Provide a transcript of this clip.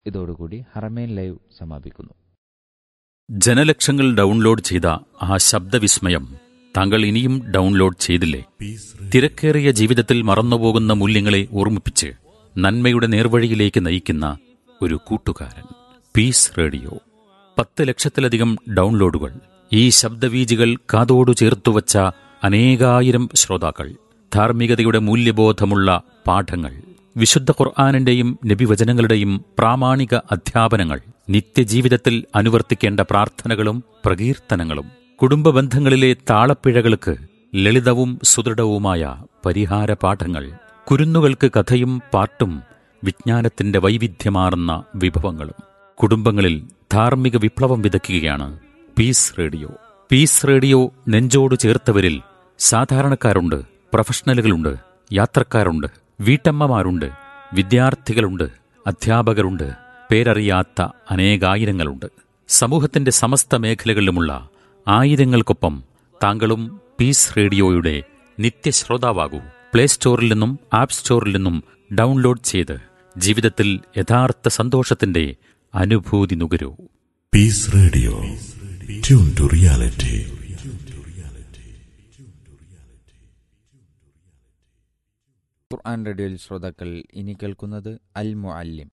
ഇതോടുകൂടി ഹറമേൻ ലൈവ് സമാപിക്കുന്നു ജനലക്ഷങ്ങൾ ഡൗൺലോഡ് ചെയ്ത ആ ശബ്ദവിസ്മയം താങ്കൾ ഇനിയും ഡൗൺലോഡ് ചെയ്തില്ലേ തിരക്കേറിയ ജീവിതത്തിൽ മറന്നുപോകുന്ന മൂല്യങ്ങളെ ഓർമ്മിപ്പിച്ച് നന്മയുടെ നേർവഴിയിലേക്ക് നയിക്കുന്ന ഒരു കൂട്ടുകാരൻ പീസ് റേഡിയോ പത്ത് ലക്ഷത്തിലധികം ഡൗൺലോഡുകൾ ഈ ശബ്ദവീജികൾ കാതോടു ചേർത്തുവച്ച അനേകായിരം ശ്രോതാക്കൾ ധാർമ്മികതയുടെ മൂല്യബോധമുള്ള പാഠങ്ങൾ വിശുദ്ധ ഖുർആാനിന്റെയും നബിവചനങ്ങളുടെയും പ്രാമാണിക അധ്യാപനങ്ങൾ നിത്യജീവിതത്തിൽ അനുവർത്തിക്കേണ്ട പ്രാർത്ഥനകളും പ്രകീർത്തനങ്ങളും കുടുംബ ബന്ധങ്ങളിലെ താളപ്പിഴകൾക്ക് ലളിതവും സുദൃഢവുമായ പരിഹാര പാഠങ്ങൾ കുരുന്നുകൾക്ക് കഥയും പാട്ടും വിജ്ഞാനത്തിന്റെ വൈവിധ്യമാർന്ന വിഭവങ്ങളും കുടുംബങ്ങളിൽ ധാർമ്മിക വിപ്ലവം വിതയ്ക്കുകയാണ് പീസ് റേഡിയോ പീസ് റേഡിയോ നെഞ്ചോട് ചേർത്തവരിൽ സാധാരണക്കാരുണ്ട് പ്രൊഫഷണലുകളുണ്ട് യാത്രക്കാരുണ്ട് വീട്ടമ്മമാരുണ്ട് വിദ്യാർത്ഥികളുണ്ട് അധ്യാപകരുണ്ട് പേരറിയാത്ത അനേകായിരങ്ങളുണ്ട് സമൂഹത്തിന്റെ സമസ്ത മേഖലകളിലുമുള്ള ആയിരങ്ങൾക്കൊപ്പം താങ്കളും പീസ് റേഡിയോയുടെ നിത്യശ്രോതാവാകൂ പ്ലേ സ്റ്റോറിൽ നിന്നും ആപ്പ് സ്റ്റോറിൽ നിന്നും ഡൗൺലോഡ് ചെയ്ത് ജീവിതത്തിൽ യഥാർത്ഥ സന്തോഷത്തിന്റെ അനുഭൂതി നുകരൂ Peace Radio. Tune to reality. ഖുർആൻ റേഡിയോയിൽ ശ്രോതാക്കൾ ഇനി കേൾക്കുന്നത് അൽ മുഅല്ലിം